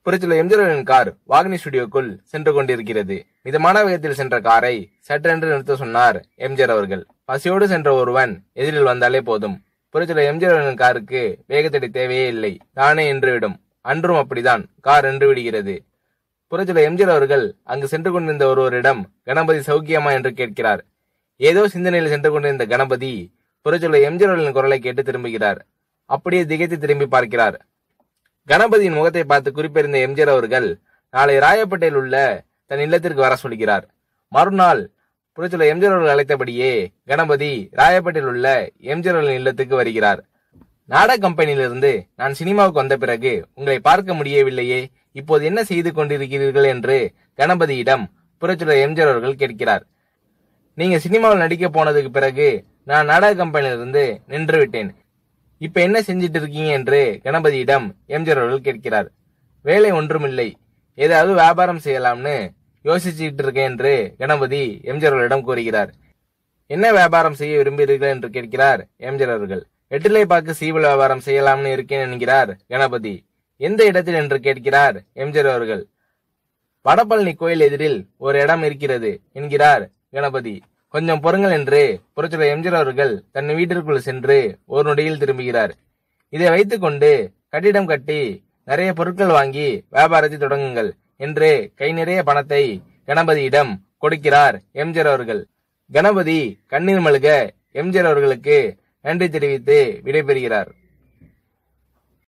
புரட்சியில் எம்ஜிஆரின் கார் வாகினி ஸ்டுடியோக்குள் சென்று கொண்டிருக்கிறது மிதமான வேகத்தில் சென்ற காரை சட்டென்று நிறுத்த சொன்னார் எம்ஜிஆர் அவர்கள் பசியோடு சென்ற ஒருவன் எதிரில் வந்தாலே போதும் புரட்சியில் எம்ஜிஆரின் காருக்கு வேகத்தடை தேவையே இல்லை தானே நின்றுவிடும் அன்றும் அப்படிதான் கார் நின்று விடுகிறது புரட்சியில் எம்ஜிஆர் அவர்கள் அங்கு சென்று கொண்டிருந்த ஒருவரிடம் கணபதி சௌக்கியமா என்று கேட்கிறார் ஏதோ சிந்தனையில் சென்று கொண்டிருந்த கணபதி புரட்சியில் எம்ஜிஆர் அவர்களின் குரலை கேட்டு திரும்புகிறார் அப்படியே திகைத்து திரும்பி பார்க்கிறார் கணபதியின் முகத்தை பார்த்து குறிப்பெறிந்த எம்ஜிஆர் அவர்கள் நாளை ராயப்பேட்டையில் உள்ள தன் இல்லத்திற்கு வர சொல்கிறார் மறுநாள் புரட்சியில் எம்ஜிஆர் அவர்கள் அழைத்தபடியே கணபதி ராயப்பேட்டையில் உள்ள எம்ஜிஆர் அவர்களின் இல்லத்துக்கு வருகிறார் நாடக கம்பெனியிலிருந்து நான் சினிமாவுக்கு வந்த பிறகு உங்களை பார்க்க முடியவில்லையே இப்போது என்ன செய்து கொண்டிருக்கிறீர்கள் என்று கணபதியிடம் புரட்சியில் எம்ஜிஆர் அவர்கள் கேட்கிறார் நீங்க சினிமாவில் நடிக்க போனதுக்கு பிறகு நான் நாடக கம்பெனியிலிருந்து நின்று விட்டேன் இப்ப என்ன செஞ்சிட்டு இருக்கீங்க என்று கணபதியிடம் எம்ஜிஆர் அவர்கள் கேட்கிறார் வேலை ஒன்றுமில்லை ஏதாவது வியாபாரம் செய்யலாம்னு யோசிச்சுட்டு இருக்கேன் என்று கணபதி எம்ஜிஆர் அவர்களிடம் கூறுகிறார் என்ன வியாபாரம் செய்ய விரும்புகிறீர்கள் என்று கேட்கிறார் எம்ஜிஆர் அவர்கள் வெற்றிலை பாக்கு சீவல் வியாபாரம் செய்யலாம்னு இருக்கேன் என்கிறார் கணபதி எந்த இடத்தில் என்று கேட்கிறார் எம்ஜிஆர் அவர்கள் வடபழனி கோயில் எதிரில் ஒரு இடம் இருக்கிறது என்கிறார் கணபதி கொஞ்சம் பொறுங்கள் என்று புரட்சியாளர் எம்ஜிஆர் அவர்கள் தன் வீட்டிற்குள் சென்று ஒரு நொடியில் திரும்புகிறார் இதை வைத்துக்கொண்டு கட்டிடம் கட்டி நிறைய பொருட்கள் வாங்கி வியாபாரத்தை தொடங்குங்கள் என்று கை நிறைய பணத்தை கணபதியிடம் கொடுக்கிறார் எம்ஜிஆர் அவர்கள் கணபதி கண்ணீர் மல்க எம்ஜிஆர் அவர்களுக்கு நன்றி தெரிவித்து விடைபெறுகிறார்